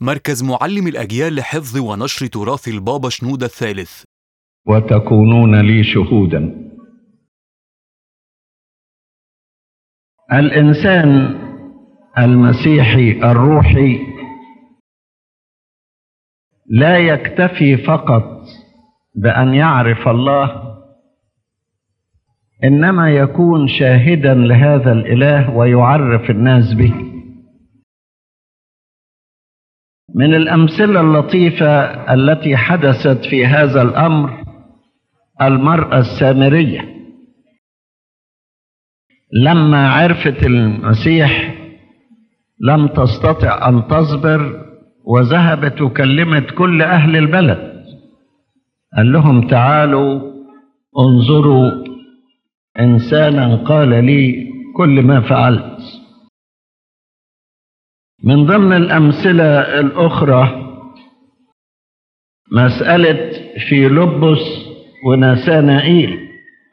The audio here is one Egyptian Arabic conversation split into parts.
مركز معلم الأجيال لحفظ ونشر تراث البابا شنودة الثالث وتكونون لي شهودا الانسان المسيحي الروحي لا يكتفي فقط بان يعرف الله انما يكون شاهدا لهذا الاله ويعرف الناس به من الامثله اللطيفه التي حدثت في هذا الامر المراه السامريه لما عرفت المسيح لم تستطع ان تصبر وذهبت وكلمت كل اهل البلد قال لهم تعالوا انظروا انسانا قال لي كل ما فعلت من ضمن الامثله الاخرى مساله في لبس ونسانائيل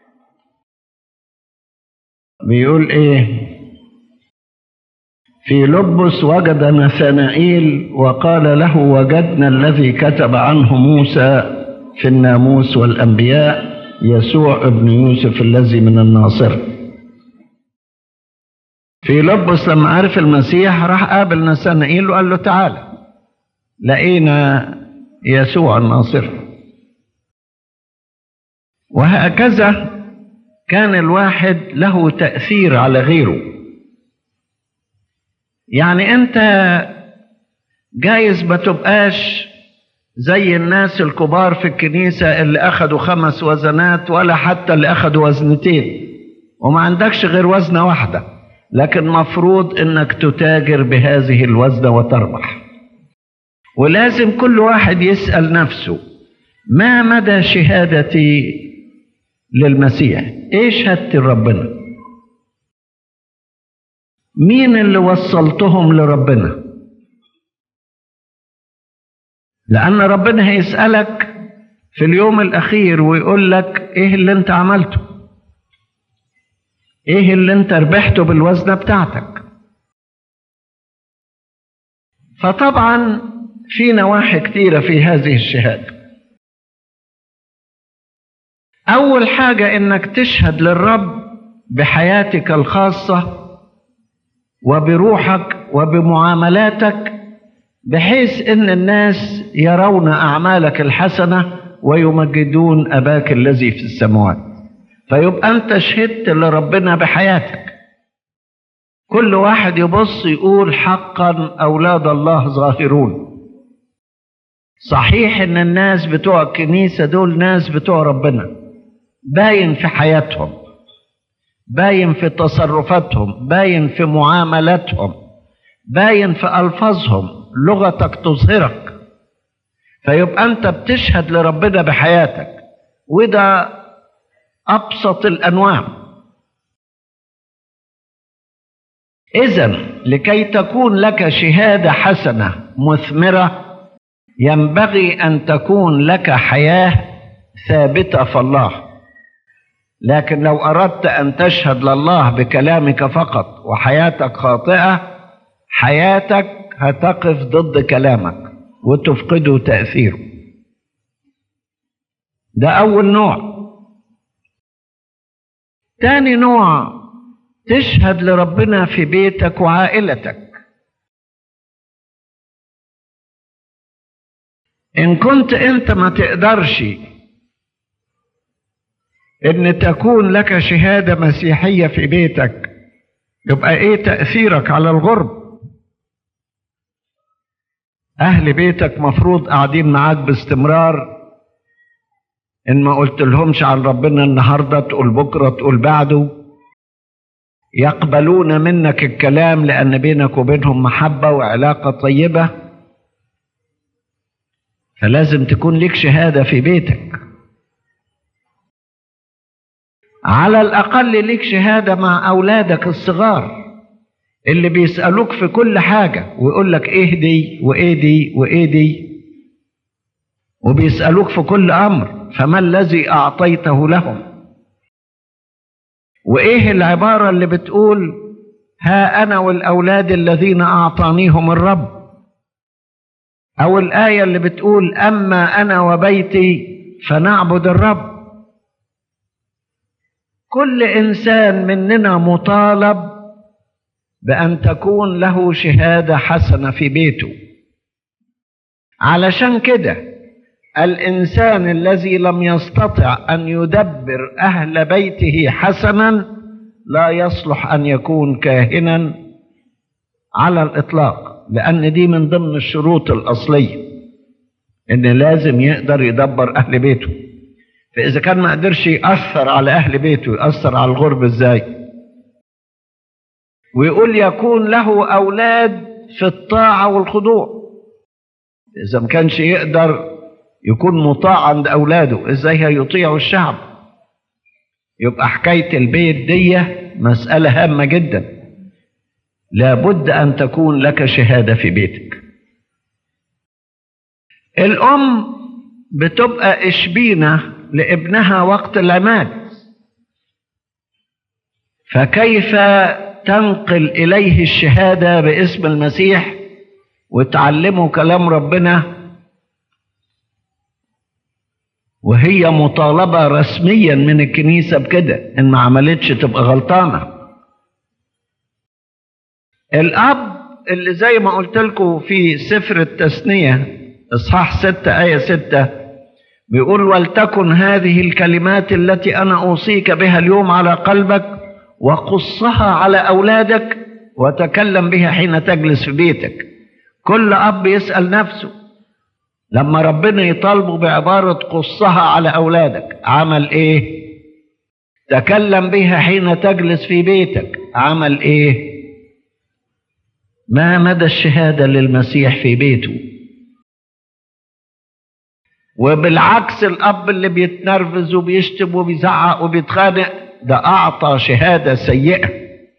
بيقول ايه في لبس وجد نثنائيل وقال له وجدنا الذي كتب عنه موسى في الناموس والانبياء يسوع ابن يوسف الذي من الناصر في لبس لما عرف المسيح راح قابل نثنائيل وقال له تعالى لقينا يسوع الناصر وهكذا كان الواحد له تأثير على غيره يعني انت جايز ما تبقاش زي الناس الكبار في الكنيسة اللي أخدوا خمس وزنات ولا حتى اللي أخدوا وزنتين وما عندكش غير وزنة واحدة لكن مفروض انك تتاجر بهذه الوزنة وتربح ولازم كل واحد يسأل نفسه ما مدى شهادتي للمسيح ايه شهادتي لربنا مين اللي وصلتهم لربنا لان ربنا هيسالك في اليوم الاخير ويقول لك ايه اللي انت عملته ايه اللي انت ربحته بالوزنه بتاعتك فطبعا في نواحي كتيره في هذه الشهاده اول حاجه انك تشهد للرب بحياتك الخاصه وبروحك وبمعاملاتك بحيث ان الناس يرون اعمالك الحسنه ويمجدون اباك الذي في السماوات فيبقى انت شهدت لربنا بحياتك كل واحد يبص يقول حقا اولاد الله ظاهرون صحيح ان الناس بتوع الكنيسه دول ناس بتوع ربنا باين في حياتهم باين في تصرفاتهم باين في معاملاتهم باين في الفاظهم لغتك تظهرك فيبقى انت بتشهد لربنا بحياتك وده ابسط الانواع اذا لكي تكون لك شهاده حسنه مثمره ينبغي ان تكون لك حياه ثابته في الله لكن لو اردت ان تشهد لله بكلامك فقط وحياتك خاطئه حياتك هتقف ضد كلامك وتفقده تاثيره ده اول نوع تاني نوع تشهد لربنا في بيتك وعائلتك ان كنت انت ما تقدرش ان تكون لك شهاده مسيحيه في بيتك يبقى ايه تاثيرك على الغرب اهل بيتك مفروض قاعدين معاك باستمرار ان ما قلت لهمش عن ربنا النهارده تقول بكره تقول بعده يقبلون منك الكلام لان بينك وبينهم محبه وعلاقه طيبه فلازم تكون لك شهاده في بيتك على الأقل ليك شهادة مع أولادك الصغار اللي بيسألوك في كل حاجة ويقول لك إيه دي وإيه دي وإيه دي وبيسألوك في كل أمر فما الذي أعطيته لهم وإيه العبارة اللي بتقول ها أنا والأولاد الذين أعطانيهم الرب أو الآية اللي بتقول أما أنا وبيتي فنعبد الرب كل إنسان مننا مطالب بأن تكون له شهادة حسنة في بيته علشان كده الإنسان الذي لم يستطع أن يدبر أهل بيته حسنا لا يصلح أن يكون كاهنا على الإطلاق لأن دي من ضمن الشروط الأصلية إن لازم يقدر يدبر أهل بيته فإذا كان ما قدرش يأثر على أهل بيته يأثر على الغرب إزاي ويقول يكون له أولاد في الطاعة والخضوع إذا ما كانش يقدر يكون مطاع عند أولاده إزاي هيطيعوا الشعب يبقى حكاية البيت دي مسألة هامة جدا لابد أن تكون لك شهادة في بيتك الأم بتبقى إشبينة لابنها وقت العماد فكيف تنقل إليه الشهادة باسم المسيح وتعلمه كلام ربنا وهي مطالبة رسميا من الكنيسة بكده إن ما عملتش تبقى غلطانة الأب اللي زي ما قلت لكم في سفر التثنية إصحاح ستة آية ستة بيقول ولتكن هذه الكلمات التي أنا أوصيك بها اليوم على قلبك وقصها على أولادك وتكلم بها حين تجلس في بيتك كل أب يسأل نفسه لما ربنا يطالبه بعبارة قصها على أولادك عمل إيه؟ تكلم بها حين تجلس في بيتك عمل إيه؟ ما مدى الشهادة للمسيح في بيته؟ وبالعكس الأب اللي بيتنرفز وبيشتم وبيزعق وبيتخانق ده أعطى شهادة سيئة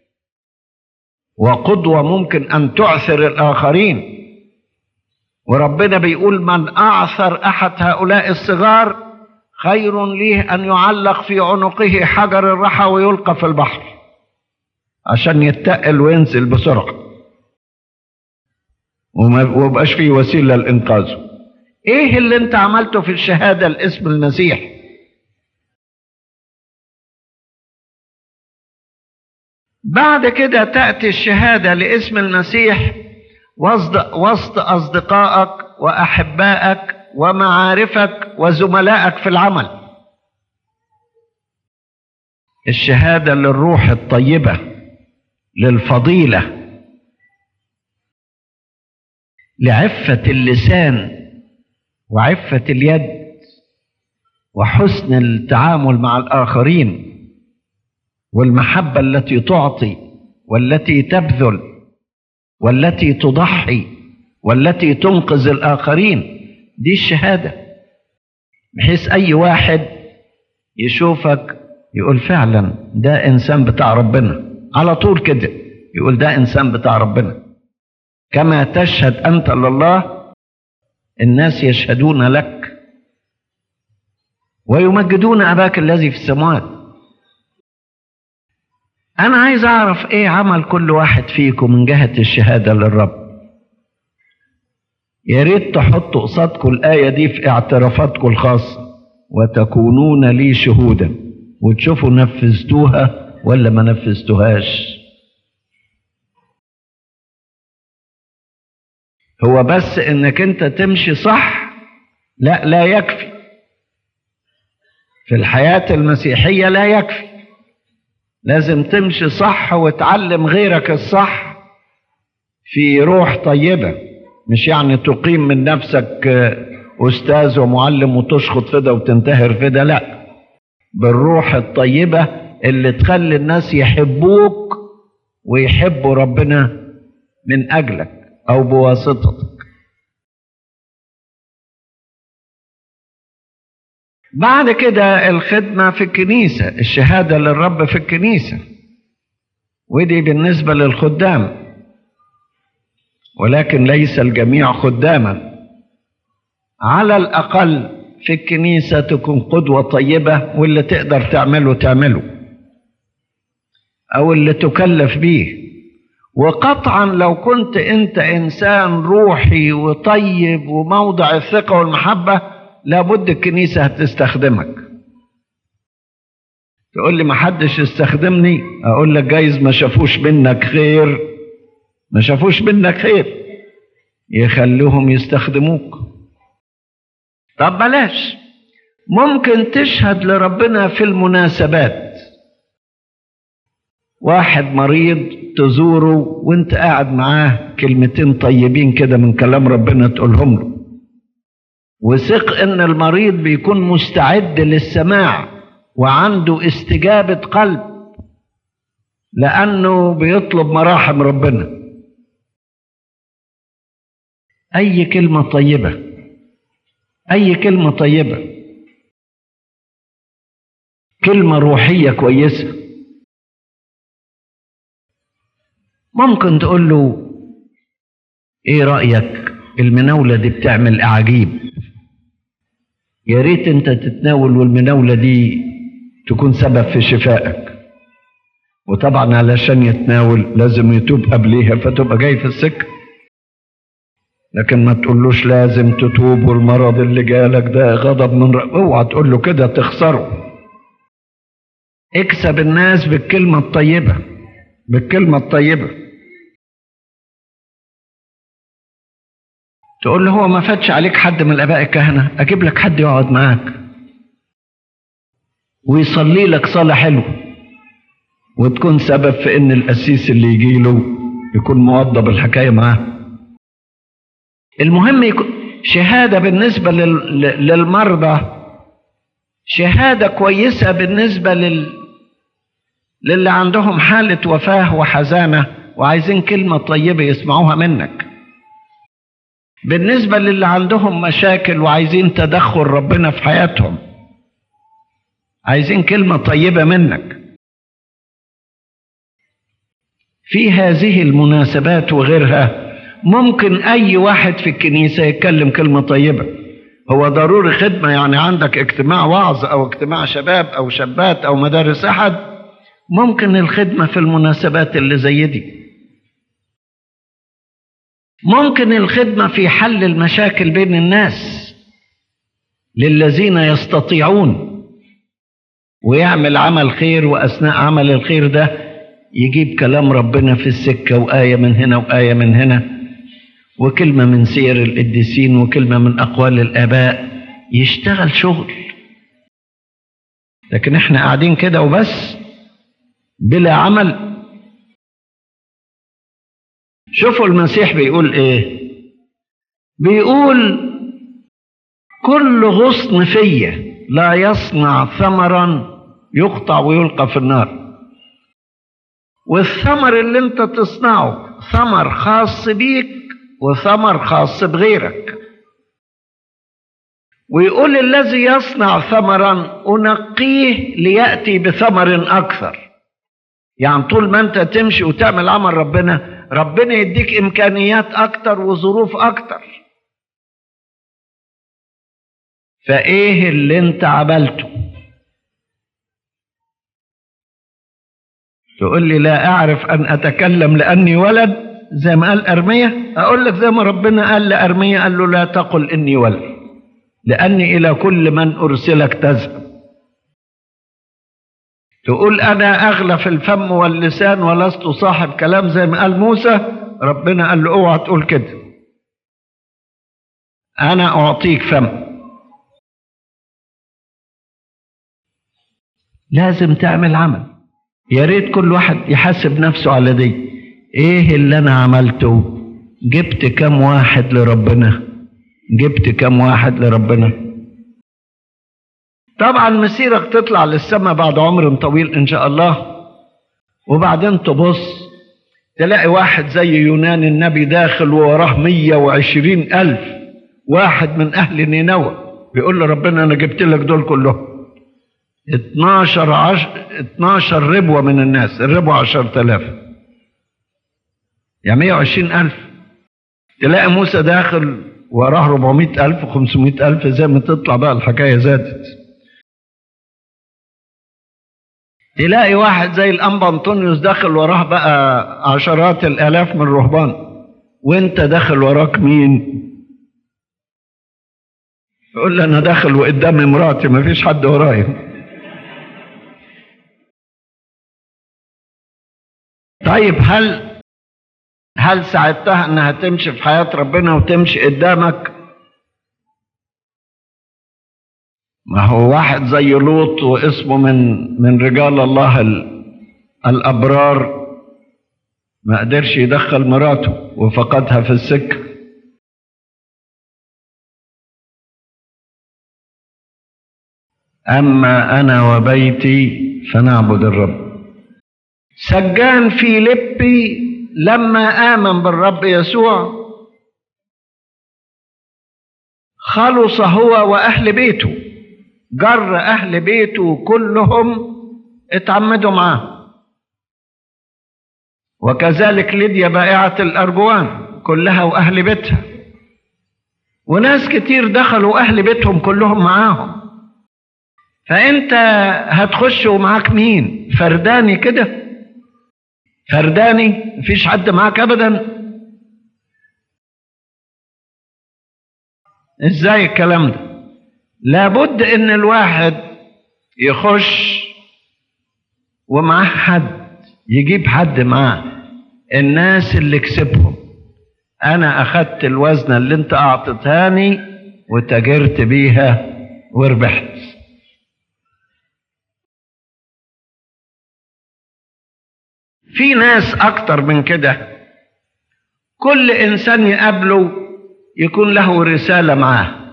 وقدوة ممكن أن تعثر الآخرين وربنا بيقول من أعثر أحد هؤلاء الصغار خير ليه أن يعلق في عنقه حجر الرحى ويلقى في البحر عشان يتقل وينزل بسرعة وما ومبقاش فيه وسيلة لإنقاذه إيه اللي أنت عملته في الشهادة لاسم المسيح بعد كده تأتي الشهادة لاسم المسيح وسط وسط أصدقائك وأحبائك ومعارفك وزملائك في العمل الشهادة للروح الطيبة للفضيلة لعفة اللسان وعفة اليد وحسن التعامل مع الآخرين والمحبة التي تعطي والتي تبذل والتي تضحي والتي تنقذ الآخرين دي الشهادة بحيث أي واحد يشوفك يقول فعلا ده إنسان بتاع ربنا على طول كده يقول ده إنسان بتاع ربنا كما تشهد أنت لله الناس يشهدون لك ويمجدون أباك الذي في السماوات أنا عايز أعرف إيه عمل كل واحد فيكم من جهة الشهادة للرب يا ريت تحطوا قصادكم الآية دي في اعترافاتكم الخاصة وتكونون لي شهودا وتشوفوا نفذتوها ولا ما نفذتوهاش هو بس انك انت تمشي صح لا لا يكفي في الحياة المسيحية لا يكفي لازم تمشي صح وتعلم غيرك الصح في روح طيبة مش يعني تقيم من نفسك أستاذ ومعلم وتشخط في ده وتنتهر في ده لا بالروح الطيبة اللي تخلي الناس يحبوك ويحبوا ربنا من أجلك أو بواسطتك بعد كده الخدمة في الكنيسة الشهادة للرب في الكنيسة ودي بالنسبة للخدام ولكن ليس الجميع خداما على الأقل في الكنيسة تكون قدوة طيبة واللي تقدر تعمله تعمله أو اللي تكلف بيه وقطعا لو كنت انت انسان روحي وطيب وموضع الثقه والمحبه لابد الكنيسه هتستخدمك تقول لي ما حدش استخدمني اقول لك جايز ما شافوش منك خير ما شافوش منك خير يخلوهم يستخدموك طب بلاش ممكن تشهد لربنا في المناسبات واحد مريض تزوره وانت قاعد معاه كلمتين طيبين كده من كلام ربنا تقولهم له وثق ان المريض بيكون مستعد للسماع وعنده استجابة قلب لأنه بيطلب مراحم ربنا أي كلمة طيبة أي كلمة طيبة كلمة روحية كويسة ممكن تقول له ايه رأيك المناولة دي بتعمل أعاجيب يا ريت انت تتناول والمناولة دي تكون سبب في شفائك وطبعا علشان يتناول لازم يتوب قبليها فتبقى جاي في السكة لكن ما تقولوش لازم تتوب والمرض اللي جالك ده غضب من رب اوعى تقول له كده تخسره اكسب الناس بالكلمة الطيبة بالكلمة الطيبة تقول له هو ما فاتش عليك حد من الآباء الكهنة أجيب لك حد يقعد معاك ويصلي لك صلاة حلوة وتكون سبب في إن القسيس اللي يجي له يكون موضب الحكاية معاه المهم يكون شهادة بالنسبة لل... للمرضى شهادة كويسة بالنسبة لل... للي عندهم حالة وفاة وحزانة وعايزين كلمة طيبة يسمعوها منك بالنسبة للي عندهم مشاكل وعايزين تدخل ربنا في حياتهم عايزين كلمة طيبة منك في هذه المناسبات وغيرها ممكن أي واحد في الكنيسة يتكلم كلمة طيبة هو ضروري خدمة يعني عندك اجتماع وعظ أو اجتماع شباب أو شابات أو مدارس أحد ممكن الخدمة في المناسبات اللي زي دي ممكن الخدمة في حل المشاكل بين الناس للذين يستطيعون ويعمل عمل خير وأثناء عمل الخير ده يجيب كلام ربنا في السكة وآية من هنا وآية من هنا وكلمة من سير القديسين وكلمة من أقوال الآباء يشتغل شغل لكن احنا قاعدين كده وبس بلا عمل شوفوا المسيح بيقول ايه بيقول كل غصن فيا لا يصنع ثمرا يقطع ويلقى في النار والثمر اللي انت تصنعه ثمر خاص بيك وثمر خاص بغيرك ويقول الذي يصنع ثمرا انقيه لياتي بثمر اكثر يعني طول ما انت تمشي وتعمل عمل ربنا ربنا يديك امكانيات اكتر وظروف اكتر فايه اللي انت عملته تقول لي لا اعرف ان اتكلم لاني ولد زي ما قال ارميه اقول لك زي ما ربنا قال لارميه قال له لا تقل اني ولد لاني الى كل من ارسلك تذهب تقول انا اغلى في الفم واللسان ولست صاحب كلام زي ما قال موسى ربنا قال له اوعى تقول كده انا اعطيك فم لازم تعمل عمل يا ريت كل واحد يحاسب نفسه على دي ايه اللي انا عملته جبت كم واحد لربنا جبت كم واحد لربنا طبعا مسيرك تطلع للسماء بعد عمر طويل ان شاء الله وبعدين تبص تلاقي واحد زي يونان النبي داخل ووراه مية وعشرين ألف واحد من أهل نينوى بيقول له ربنا أنا جبت لك دول كلهم 12 عش... 12 ربوة من الناس الربوة 10000 يعني 120000 تلاقي موسى داخل وراه 400000 و500000 زي ما تطلع بقى الحكاية زادت تلاقي واحد زي الأنبا أنطونيوس داخل وراه بقى عشرات الآلاف من الرهبان وانت داخل وراك مين يقول لي انا داخل وقدامي مراتي ما فيش حد ورايا طيب هل هل ساعدتها انها تمشي في حياة ربنا وتمشي قدامك ما هو واحد زي لوط واسمه من من رجال الله ال- الابرار ما قدرش يدخل مراته وفقدها في السكه أما أنا وبيتي فنعبد الرب سجان فيليبي لما آمن بالرب يسوع خلص هو وأهل بيته جر أهل بيته كلهم اتعمدوا معاه وكذلك ليديا بائعة الأرجوان كلها وأهل بيتها وناس كتير دخلوا أهل بيتهم كلهم معاهم فانت هتخش ومعاك مين فرداني كده فرداني مفيش حد معاك ابدا ازاي الكلام ده لابد ان الواحد يخش ومعاه حد يجيب حد معاه الناس اللي كسبهم انا اخدت الوزنه اللي انت اعطيتهاني وتاجرت بيها وربحت في ناس اكتر من كده كل انسان يقابله يكون له رساله معاه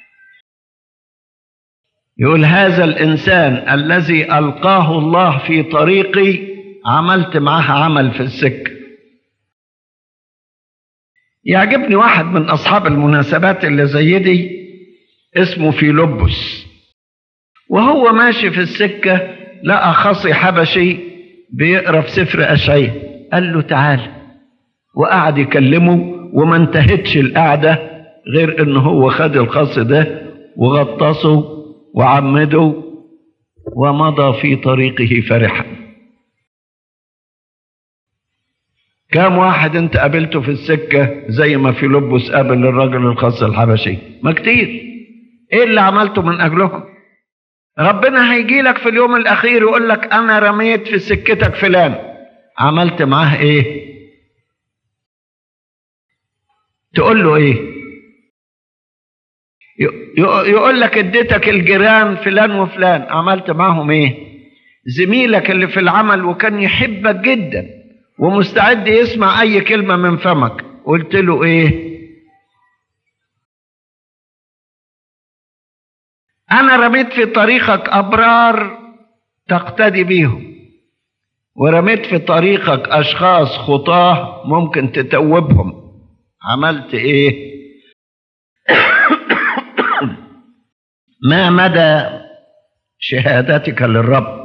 يقول هذا الانسان الذي القاه الله في طريقي عملت معاه عمل في السكه يعجبني واحد من اصحاب المناسبات اللي زي دي اسمه فيلبس وهو ماشي في السكه لقى خصي حبشي بيقرا في سفر اشعياء قال له تعال وقعد يكلمه وما انتهتش القعده غير ان هو خد الخص ده وغطسه وعمده ومضى في طريقه فرحا كم واحد انت قابلته في السكة زي ما في لبس قابل الراجل الخاص الحبشي ما كتير ايه اللي عملته من اجلهم ربنا هيجي لك في اليوم الاخير يقول لك انا رميت في سكتك فلان عملت معاه ايه تقول له ايه يقول لك اديتك الجيران فلان وفلان عملت معاهم ايه زميلك اللي في العمل وكان يحبك جدا ومستعد يسمع اي كلمه من فمك قلت له ايه انا رميت في طريقك ابرار تقتدي بيهم ورميت في طريقك اشخاص خطاه ممكن تتوبهم عملت ايه ما مدى شهادتك للرب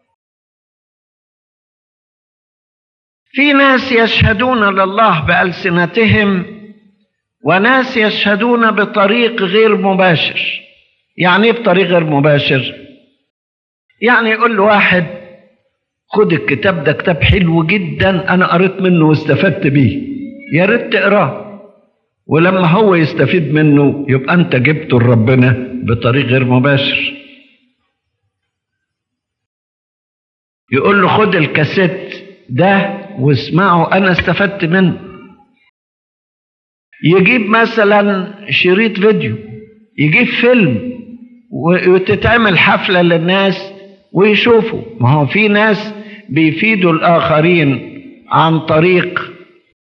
في ناس يشهدون لله بألسنتهم وناس يشهدون بطريق غير مباشر يعني ايه بطريق غير مباشر يعني يقول له واحد خد الكتاب ده كتاب حلو جدا انا قريت منه واستفدت بيه يا ريت تقراه ولما هو يستفيد منه يبقى انت جبته لربنا بطريق غير مباشر يقول له خد الكاسيت ده واسمعه انا استفدت منه يجيب مثلا شريط فيديو يجيب فيلم وتتعمل حفلة للناس ويشوفوا ما هو في ناس بيفيدوا الآخرين عن طريق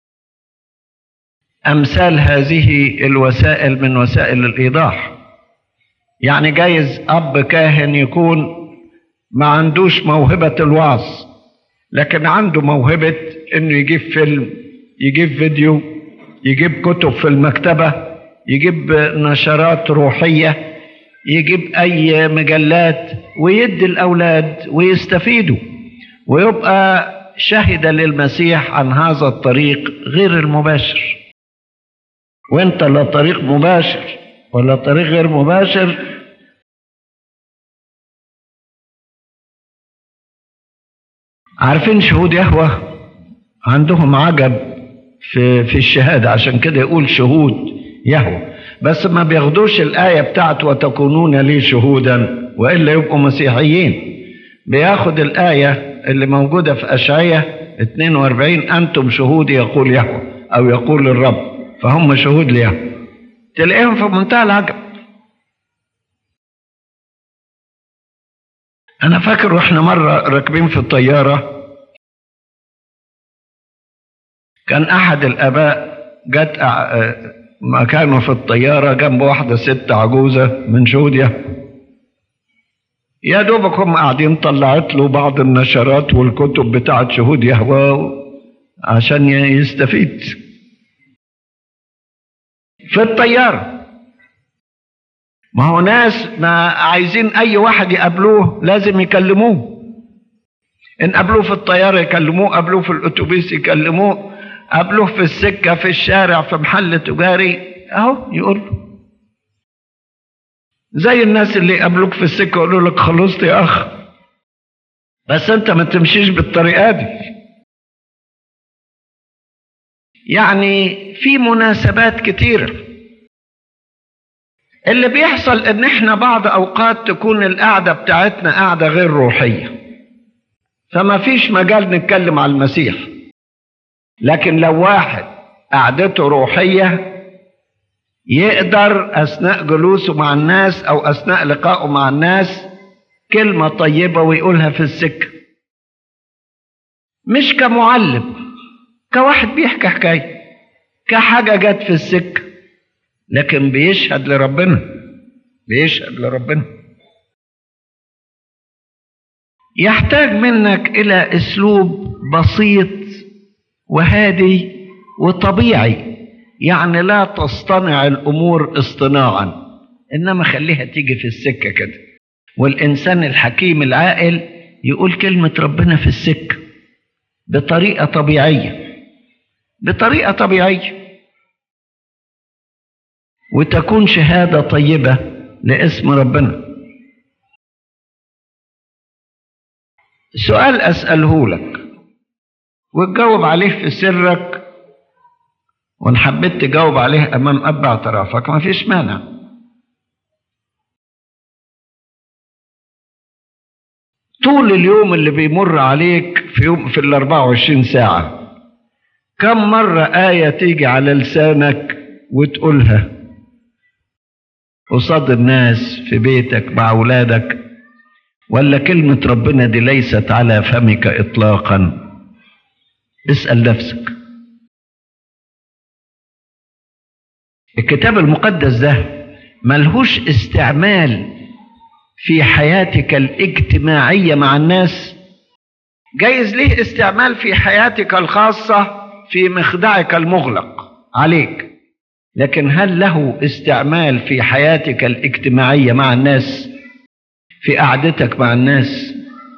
أمثال هذه الوسائل من وسائل الإيضاح يعني جايز أب كاهن يكون ما عندوش موهبة الوعظ لكن عنده موهبة إنه يجيب فيلم يجيب فيديو يجيب كتب في المكتبة يجيب نشرات روحية يجيب أي مجلات ويدي الأولاد ويستفيدوا ويبقى شهد للمسيح عن هذا الطريق غير المباشر وانت لا طريق مباشر ولا طريق غير مباشر عارفين شهود يهوه عندهم عجب في في الشهاده عشان كده يقول شهود يهوه بس ما بياخدوش الايه بتاعت وتكونون لي شهودا والا يبقوا مسيحيين بياخد الايه اللي موجوده في اشعياء 42 انتم شهودي يقول يهوه او يقول الرب فهم شهود ليهوه تلاقيهم في منتهى العجب انا فاكر واحنا مره راكبين في الطياره كان احد الاباء جت مكانه في الطياره جنب واحده ست عجوزه من شهوديا يا دوبك هم قاعدين طلعت له بعض النشرات والكتب بتاعت شهود يهوى عشان يستفيد في الطياره ما هو ناس ما عايزين اي واحد يقابلوه لازم يكلموه ان قابلوه في الطياره يكلموه قابلوه في الاتوبيس يكلموه قابلوه في السكه في الشارع في محل تجاري اهو يقول له زي الناس اللي يقابلوك في السكه يقولوا لك خلصت يا اخ بس انت ما تمشيش بالطريقه دي يعني في مناسبات كتيره اللي بيحصل ان احنا بعض اوقات تكون القعده بتاعتنا قعده غير روحيه فما فيش مجال نتكلم على المسيح لكن لو واحد قعدته روحيه يقدر اثناء جلوسه مع الناس او اثناء لقائه مع الناس كلمه طيبه ويقولها في السكه مش كمعلم كواحد بيحكي حكايه كحاجه جت في السكه لكن بيشهد لربنا بيشهد لربنا يحتاج منك الى اسلوب بسيط وهادي وطبيعي يعني لا تصطنع الامور اصطناعا انما خليها تيجي في السكه كده والانسان الحكيم العاقل يقول كلمه ربنا في السكه بطريقه طبيعيه بطريقه طبيعيه وتكون شهاده طيبه لاسم ربنا سؤال اساله لك وتجاوب عليه في سرك وان حبيت تجاوب عليه امام اب اعترافك ما فيش مانع طول اليوم اللي بيمر عليك في يوم في ال 24 ساعة كم مرة آية تيجي على لسانك وتقولها قصاد الناس في بيتك مع أولادك ولا كلمة ربنا دي ليست على فمك إطلاقا اسأل نفسك الكتاب المقدس ده ملهوش استعمال في حياتك الاجتماعية مع الناس جايز ليه استعمال في حياتك الخاصة في مخدعك المغلق عليك لكن هل له استعمال في حياتك الاجتماعية مع الناس في قعدتك مع الناس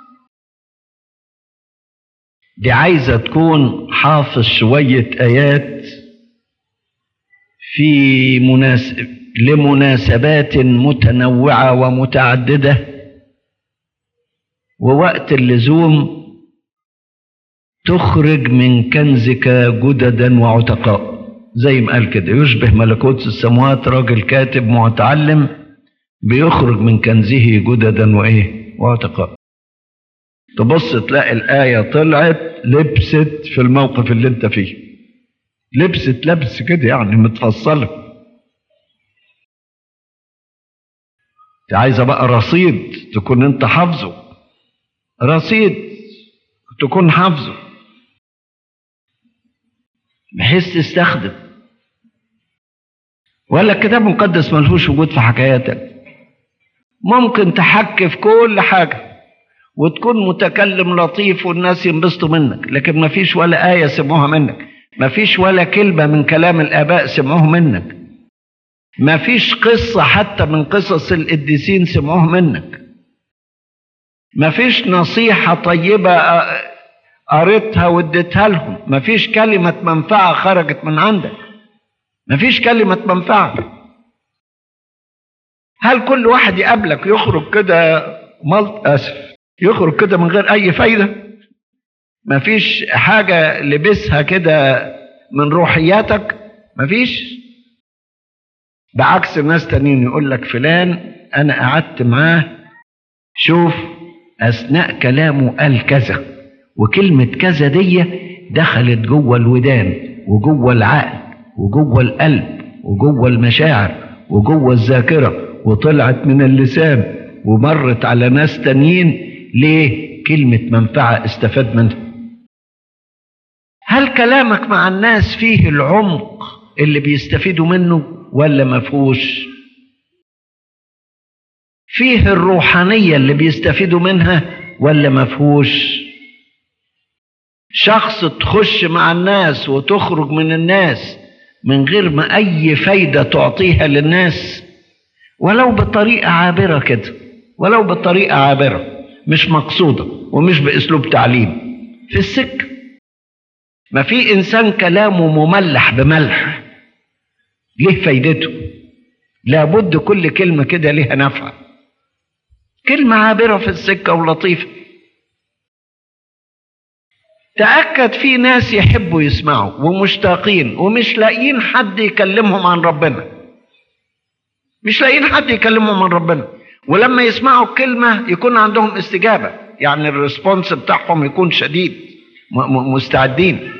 دي عايزة تكون حافظ شوية آيات في مناسب لمناسبات متنوعة ومتعددة ووقت اللزوم تخرج من كنزك جددا وعتقاء زي ما قال كده يشبه ملكوت السماوات راجل كاتب متعلم بيخرج من كنزه جددا وايه وعتقاء تبص تلاقي الآية طلعت لبست في الموقف اللي انت فيه لبست لبس كده يعني متفصلة انت عايزة بقى رصيد تكون انت حافظه رصيد تكون حافظه بحيث تستخدم ولا الكتاب المقدس ملهوش وجود في حكاياتك ممكن تحكي في كل حاجة وتكون متكلم لطيف والناس ينبسطوا منك لكن ما فيش ولا آية سمعوها منك ما فيش ولا كلمة من كلام الآباء سمعوه منك ما فيش قصة حتى من قصص القديسين سمعوه منك ما فيش نصيحة طيبة قريتها واديتها لهم ما فيش كلمة منفعة خرجت من عندك ما فيش كلمة منفعة هل كل واحد يقابلك يخرج كده ملط اسف يخرج كده من غير اي فايده مفيش حاجة لبسها كده من روحياتك مفيش بعكس ناس تانيين يقول لك فلان انا قعدت معاه شوف اثناء كلامه قال كذا وكلمة كذا دي دخلت جوه الودان وجوه العقل وجوه القلب وجوه المشاعر وجوه الذاكرة وطلعت من اللسان ومرت على ناس تانيين ليه كلمة منفعة استفاد منها هل كلامك مع الناس فيه العمق اللي بيستفيدوا منه ولا ما فيهوش فيه الروحانية اللي بيستفيدوا منها ولا ما فيهوش شخص تخش مع الناس وتخرج من الناس من غير ما أي فايدة تعطيها للناس ولو بطريقة عابرة كده ولو بطريقة عابرة مش مقصودة ومش بأسلوب تعليم في السكة ما في إنسان كلامه مملح بملح ليه فايدته لابد كل كلمة كده ليها نفع كلمة عابرة في السكة ولطيفة تأكد في ناس يحبوا يسمعوا ومشتاقين ومش لاقيين حد يكلمهم عن ربنا مش لاقيين حد يكلمهم عن ربنا ولما يسمعوا الكلمة يكون عندهم استجابة يعني الريسبونس بتاعهم يكون شديد مستعدين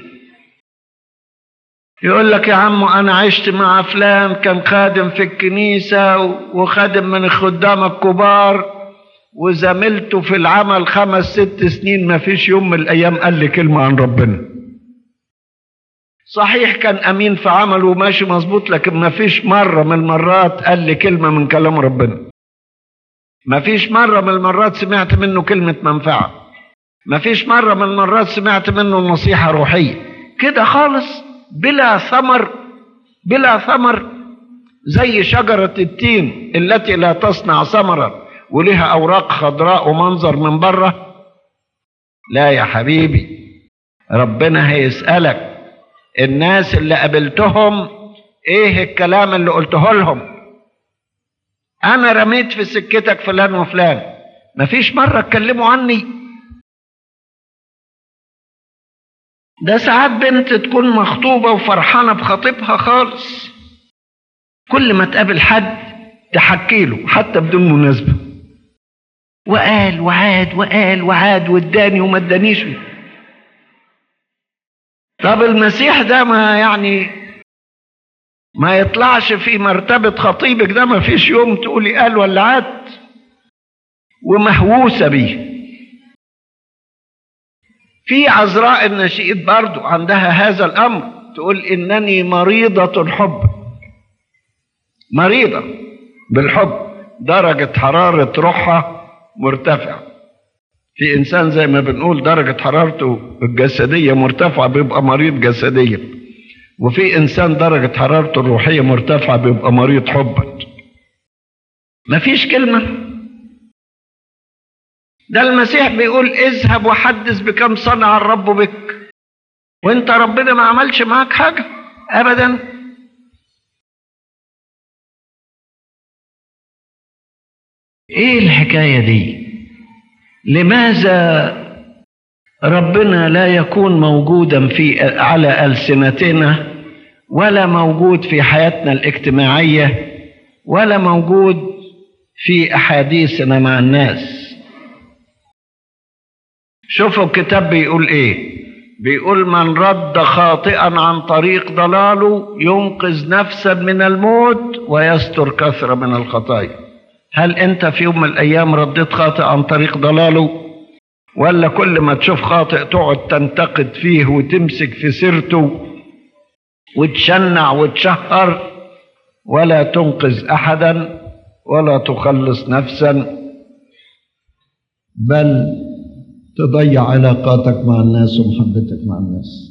يقول لك يا عم انا عشت مع فلان كان خادم في الكنيسة وخادم من الخدام الكبار وزميلته في العمل خمس ست سنين ما فيش يوم من الايام قال لي كلمة عن ربنا صحيح كان امين في عمله وماشي مظبوط لكن ما فيش مرة من المرات قال لي كلمة من كلام ربنا ما فيش مرة من المرات سمعت منه كلمة منفعة ما فيش مرة من المرات سمعت منه نصيحة روحية كده خالص بلا ثمر بلا ثمر زي شجرة التين التي لا تصنع ثمرا ولها أوراق خضراء ومنظر من بره لا يا حبيبي ربنا هيسألك الناس اللي قابلتهم ايه الكلام اللي قلته لهم انا رميت في سكتك فلان وفلان مفيش مرة اتكلموا عني ده ساعات بنت تكون مخطوبة وفرحانة بخطيبها خالص كل ما تقابل حد تحكي له حتى بدون مناسبة وقال وعاد وقال وعاد واداني وما ادانيش طب المسيح ده ما يعني ما يطلعش في مرتبة خطيبك ده ما فيش يوم تقولي قال ولا عاد ومهووسة بيه في عذراء النشيد برضو عندها هذا الأمر تقول إنني مريضة الحب مريضة بالحب درجة حرارة روحها مرتفعة في إنسان زي ما بنقول درجة حرارته الجسدية مرتفعة بيبقى مريض جسديا وفي إنسان درجة حرارته الروحية مرتفعة بيبقى مريض حبا مفيش كلمة ده المسيح بيقول اذهب وحدث بكم صنع الرب بك وانت ربنا ما عملش معاك حاجة ابدا ايه الحكاية دي لماذا ربنا لا يكون موجودا في على ألسنتنا ولا موجود في حياتنا الاجتماعية ولا موجود في أحاديثنا مع الناس شوفوا الكتاب بيقول ايه بيقول من رد خاطئا عن طريق ضلاله ينقذ نفسا من الموت ويستر كثرة من الخطايا هل انت في يوم من الايام رديت خاطئ عن طريق ضلاله ولا كل ما تشوف خاطئ تقعد تنتقد فيه وتمسك في سيرته وتشنع وتشهر ولا تنقذ احدا ولا تخلص نفسا بل تضيع علاقاتك مع الناس ومحبتك مع الناس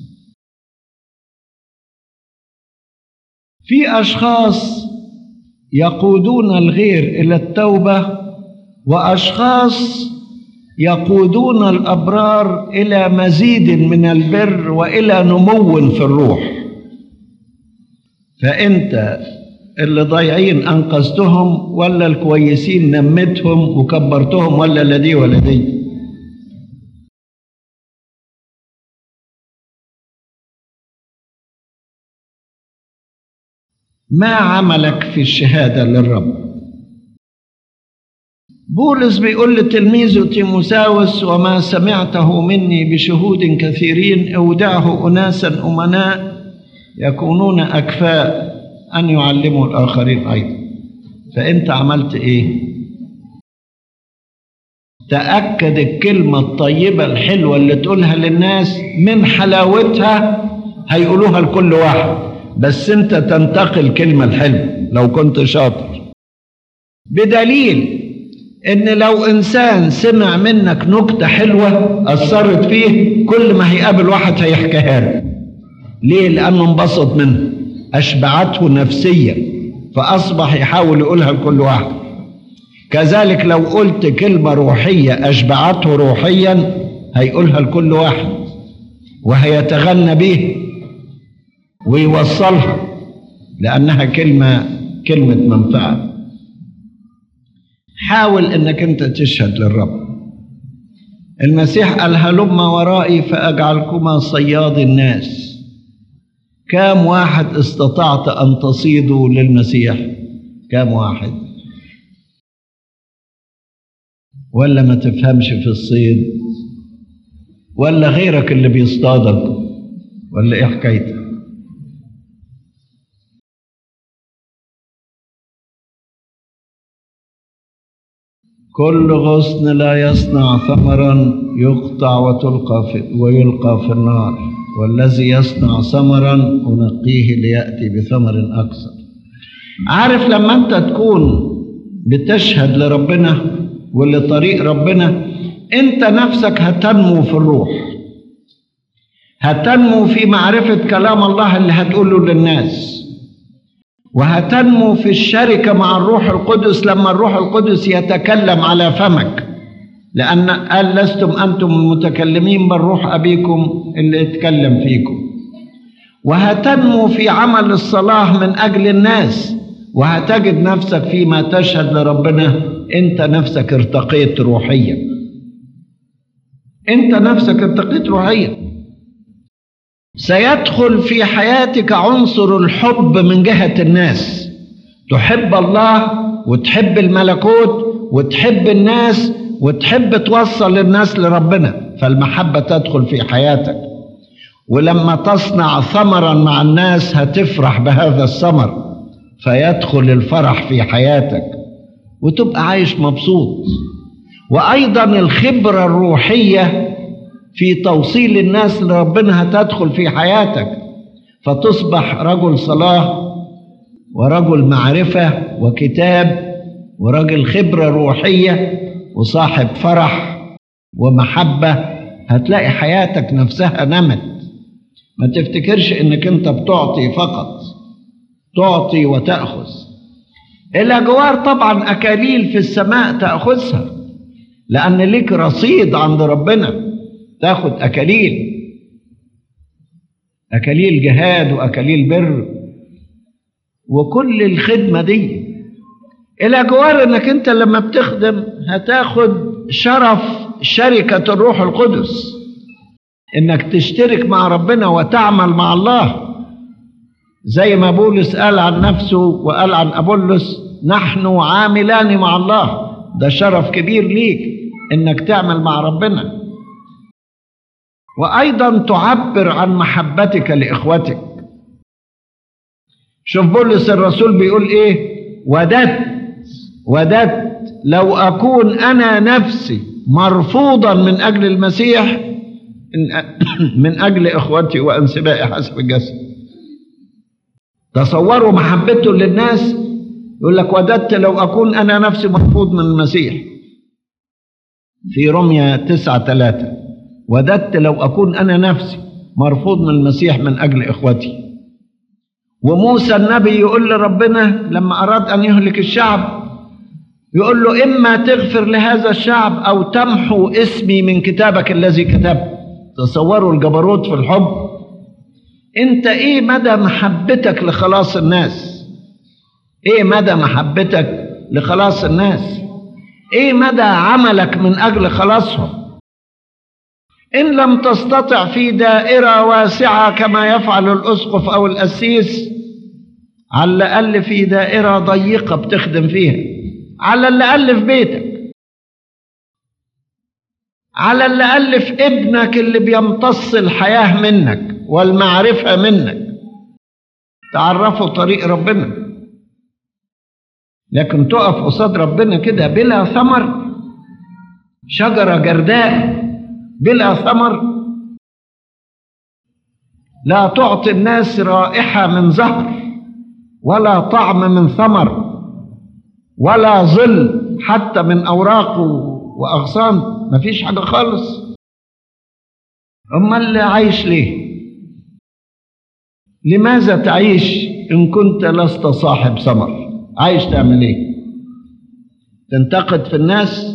في اشخاص يقودون الغير الى التوبه واشخاص يقودون الابرار الى مزيد من البر والى نمو في الروح فانت اللي ضايعين انقذتهم ولا الكويسين نمتهم وكبرتهم ولا لدي ولا دي ما عملك في الشهادة للرب بولس بيقول لتلميذه تيموساوس وما سمعته مني بشهود كثيرين اودعه اناسا امناء يكونون اكفاء ان يعلموا الاخرين ايضا فانت عملت ايه تاكد الكلمه الطيبه الحلوه اللي تقولها للناس من حلاوتها هيقولوها لكل واحد بس انت تنتقي الكلمه الحلوه لو كنت شاطر بدليل ان لو انسان سمع منك نكته حلوه اثرت فيه كل ما هيقابل واحد هيحكيها له ليه لانه انبسط منها اشبعته نفسيا فاصبح يحاول يقولها لكل واحد كذلك لو قلت كلمه روحيه اشبعته روحيا هيقولها لكل واحد وهيتغنى بيها ويوصلها لانها كلمه كلمه منفعه حاول انك انت تشهد للرب المسيح قال هلم ورائي فاجعلكما صياد الناس كام واحد استطعت ان تصيدوا للمسيح كام واحد ولا ما تفهمش في الصيد ولا غيرك اللي بيصطادك ولا ايه حكايتك كل غصن لا يصنع ثمرا يقطع وتلقى في ويلقى في النار والذي يصنع ثمرا أنقيه ليأتي بثمر أكثر عارف لما أنت تكون بتشهد لربنا ولطريق ربنا أنت نفسك هتنمو في الروح هتنمو في معرفة كلام الله اللي هتقوله للناس وهتنمو في الشركة مع الروح القدس لما الروح القدس يتكلم على فمك لأن قال لستم أنتم المتكلمين بل روح أبيكم اللي يتكلم فيكم وهتنمو في عمل الصلاح من أجل الناس وهتجد نفسك فيما تشهد لربنا أنت نفسك ارتقيت روحيا أنت نفسك ارتقيت روحيا سيدخل في حياتك عنصر الحب من جهة الناس تحب الله وتحب الملكوت وتحب الناس وتحب توصل الناس لربنا فالمحبة تدخل في حياتك ولما تصنع ثمرا مع الناس هتفرح بهذا الثمر فيدخل الفرح في حياتك وتبقى عايش مبسوط وأيضا الخبرة الروحية في توصيل الناس لربنا هتدخل في حياتك فتصبح رجل صلاة ورجل معرفة وكتاب ورجل خبرة روحية وصاحب فرح ومحبة هتلاقي حياتك نفسها نمت ما تفتكرش انك انت بتعطي فقط تعطي وتأخذ الأجوار طبعا أكاليل في السماء تأخذها لأن ليك رصيد عند ربنا تاخد أكاليل أكاليل جهاد وأكاليل بر وكل الخدمة دي الأجوار إنك أنت لما بتخدم هتاخد شرف شركة الروح القدس إنك تشترك مع ربنا وتعمل مع الله زي ما بولس قال عن نفسه وقال عن أبولس نحن عاملان مع الله ده شرف كبير ليك إنك تعمل مع ربنا وايضا تعبر عن محبتك لاخوتك شوف بولس الرسول بيقول ايه وددت وددت لو اكون انا نفسي مرفوضا من اجل المسيح من اجل اخوتي وانسبائي حسب الجسد تصوروا محبته للناس يقول لك وددت لو اكون انا نفسي مرفوض من المسيح في رمية تسعة ثلاثة وددت لو أكون أنا نفسي مرفوض من المسيح من أجل إخوتي وموسى النبي يقول لربنا لما أراد أن يهلك الشعب يقول له إما تغفر لهذا الشعب أو تمحو اسمي من كتابك الذي كتبت تصوروا الجبروت في الحب أنت إيه مدى محبتك لخلاص الناس إيه مدى محبتك لخلاص الناس إيه مدى عملك من أجل خلاصهم إن لم تستطع في دائرة واسعة كما يفعل الأسقف أو الأسيس على الأقل في دائرة ضيقة بتخدم فيها على الأقل في بيتك على الأقل في ابنك اللي بيمتص الحياة منك والمعرفة منك تعرفوا طريق ربنا لكن تقف قصاد ربنا كده بلا ثمر شجرة جرداء بلا ثمر لا تعطي الناس رائحة من زهر ولا طعم من ثمر ولا ظل حتى من أوراق وأغصان مفيش حاجة خالص أما اللي عايش ليه لماذا تعيش إن كنت لست صاحب ثمر عايش تعمل إيه تنتقد في الناس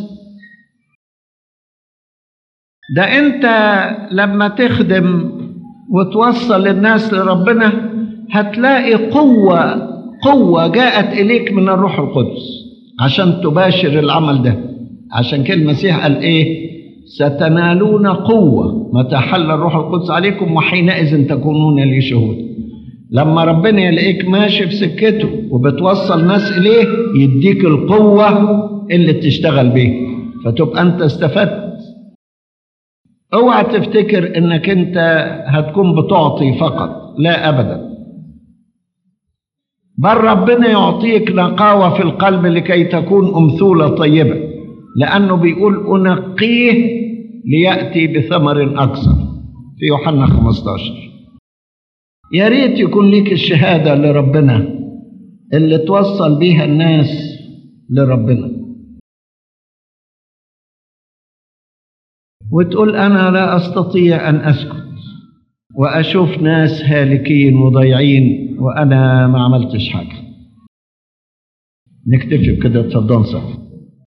ده أنت لما تخدم وتوصل الناس لربنا هتلاقي قوة قوة جاءت إليك من الروح القدس عشان تباشر العمل ده عشان كده المسيح قال إيه ستنالون قوة متى حل الروح القدس عليكم وحينئذ تكونون لي شهود لما ربنا يلاقيك ماشي في سكته وبتوصل ناس إليه يديك القوة اللي تشتغل بيها فتبقى أنت استفدت اوعى تفتكر انك انت هتكون بتعطي فقط لا ابدا بل ربنا يعطيك نقاوة في القلب لكي تكون أمثولة طيبة لأنه بيقول أنقيه ليأتي بثمر أكثر في يوحنا 15 يا ريت يكون ليك الشهادة لربنا اللي توصل بيها الناس لربنا وتقول أنا لا أستطيع أن أسكت وأشوف ناس هالكين وضيعين وأنا ما عملتش حاجة نكتفي بكده اتفضل صح